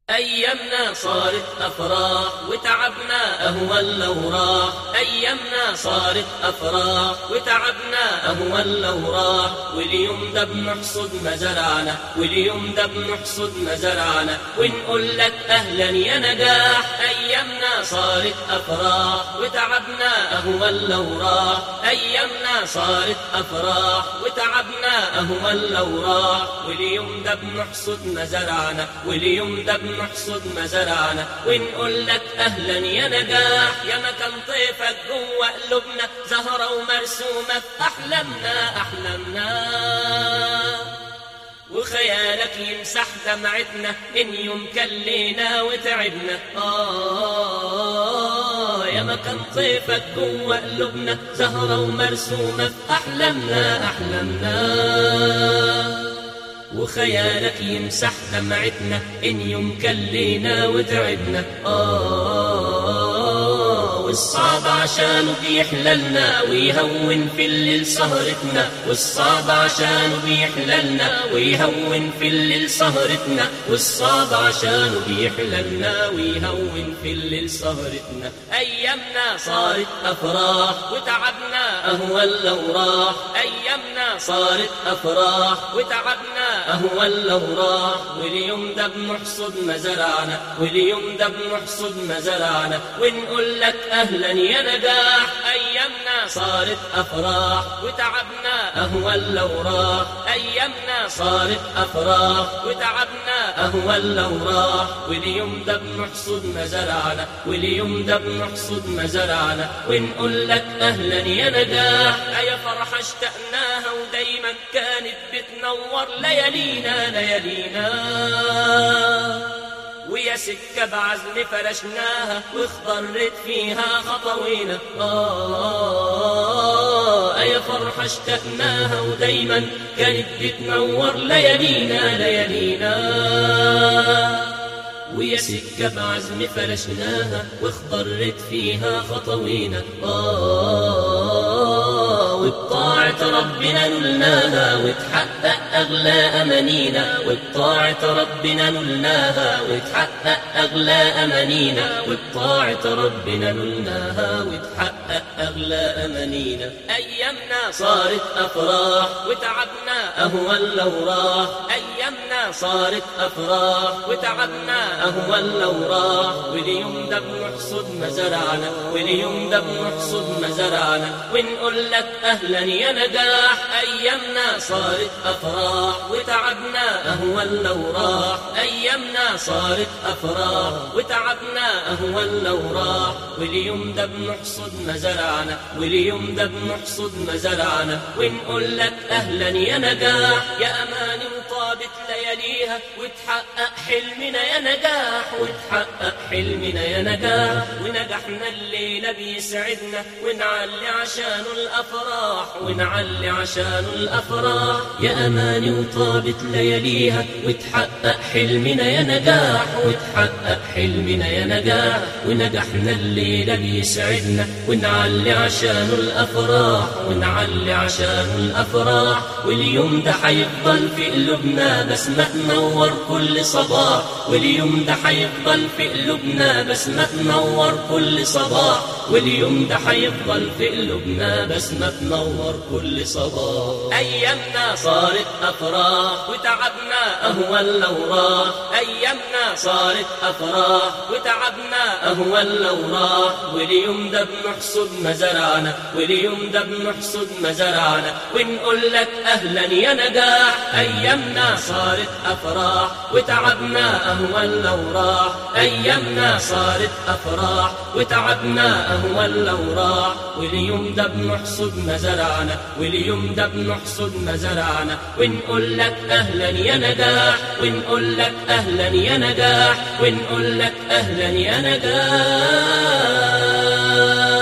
أيامنا صارت أفراح وتعبنا أهون لو راح أيامنا صارت أفراح وتعبنا أهون لو راح واليوم ده بنحصد ما زرعنا واليوم ده بنحصد ما زرعنا ونقول لك أهلا يا نجاح أيامنا صارت أفراح وتعبنا أهون لو راح أيامنا صارت أفراح وتعبنا أهون لو راح واليوم ده بنحصد ما زرعنا واليوم ده بنحصد ما زرعنا ونقول لك أهلا يا نجاح يا مكان طيفك جوه قلوبنا زهرة ومرسومة في أحلامنا أحلامنا وخيالك يمسح دمعتنا إن يوم كلينا وتعبنا آه يا مكان طيفك جوه قلوبنا زهرة ومرسومة في أحلامنا أحلامنا وخيالك يمسح دمعتنا إن يوم كلينا وتعبنا آه والصعب عشانه بيحللنا ويهون في الليل سهرتنا والصعب عشانه بيحللنا ويهون في الليل سهرتنا والصعب عشانه بيحللنا ويهون في الليل سهرتنا أيامنا صارت أفراح وتعبنا أهون لو راح أيامنا صارت أفراح وتعبنا أهون لو راح واليوم ده بنحصد ما زرعنا واليوم ده بنحصد ما زرعنا ونقول لك أهلا يا نجاح أيامنا صارت أفراح وتعبنا أهون لو راح أيامنا صارت أفراح وتعبنا أهون لو راح واليوم ده بنحصد ما زرعنا واليوم ده بنحصد ما زرعنا ونقول لك أهلا يا نجاح يا فرحة اشتقناها ودايما كانت بتنور ليالينا ليالينا ويا سكة بعزم فرشناها واخضرت فيها خطوينا آه يا فرحة اشتقناها ودايما كانت بتنور ليالينا ليالينا ويا سكة بعزم فرشناها واخضرت فيها خطوينا آه وبطاعة ربنا نلناها وتحقق أغلى أمانينا وبطاعة ربنا نلناها وتحقق أغلى أمانينا وبطاعة ربنا نلناها وتحقق أغلى أمانينا أيامنا صارت أفراح وتعبنا أهون لو راح أيامنا صارت أفراح وتعبنا أهون لو راح واليوم ده بنحصد ما زرعنا واليوم ده بنحصد ما زرعنا ونقول لك أهلا يا نجاح أيامنا صارت أفراح وتعبنا أهون لو راح أيامنا صارت أفراح وتعبنا أهون لو راح واليوم ده بنحصد ما زرعنا واليوم ده بنحصد ما زرعنا ونقول لك أهلا يا نجاح يا أماني وطابت لياليها وتحقق حلمنا يا نجاح وتحقق حلمنا يا نجاح ونجحنا الليلة بيسعدنا ونعلي عشانه الأفراح ونعلي عشانه الأفراح يا أماني وطابت لياليها وتحقق حلمنا يا نجاح وتحقق حلمنا يا نجاح ونجحنا الليلة بيسعدنا ونعلي عشانه الأفراح ونعلي عشانه الأفراح واليوم ده حيفضل في قلوبنا بس ما تنور كل صباح واليوم ده حيفضل في قلوبنا بس ما تنور كل صباح واليوم ده حيفضل في قلوبنا بس ما تنور كل صباح أيامنا صارت أفراح وتعبنا أهون لو راح أيامنا صارت أفراح وتعبنا أهون لو راح واليوم ده بنحصد ما زرعنا واليوم ده بنحصد ما زرعنا ونقول لك أهلا يا نجاح أيامنا صارت أفراح وتعبنا أهون لو راح أيامنا صارت أفراح وتعبنا أهون لو راح واليوم ده بنحصد ما زرعنا واليوم ده بنحصد ما زرعنا ونقول لك أهلا يا نجاح ونقول لك أهلا يا نجاح ونقول لك أهلا يا نجاح